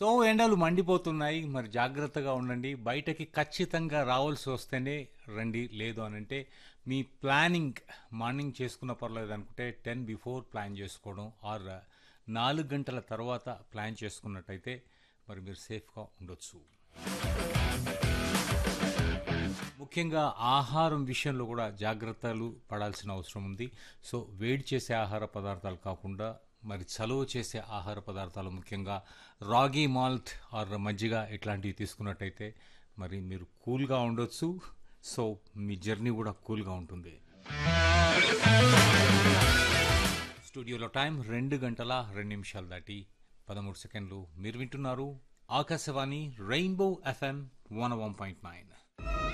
so ఎండలు మండిపోతున్నాయి మరి జాగ్రత్తగా ఉండండి బయటకి ఖచ్చితంగా రావాల్సి వస్తేనే రండి లేదు అని అంటే మీ ప్లానింగ్ మార్నింగ్ చేసుకున్న పర్లేదు అనుకుంటే టెన్ బిఫోర్ ప్లాన్ చేసుకోవడం ఆర్ నాలుగు గంటల తర్వాత ప్లాన్ చేసుకున్నట్టయితే మరి మీరు సేఫ్గా ఉండొచ్చు ముఖ్యంగా ఆహారం విషయంలో కూడా జాగ్రత్తలు పడాల్సిన అవసరం ఉంది సో వేడి చేసే ఆహార పదార్థాలు కాకుండా మరి చలువ చేసే ఆహార పదార్థాలు ముఖ్యంగా రాగి మాల్ట్ ఆర్ మజ్జిగ ఇట్లాంటివి తీసుకున్నట్టయితే మరి మీరు కూల్గా ఉండొచ్చు సో మీ జర్నీ కూడా కూల్గా ఉంటుంది స్టూడియోలో టైం రెండు గంటల రెండు నిమిషాలు దాటి పదమూడు సెకండ్లు మీరు వింటున్నారు Akashvani rainbow FM one one point nine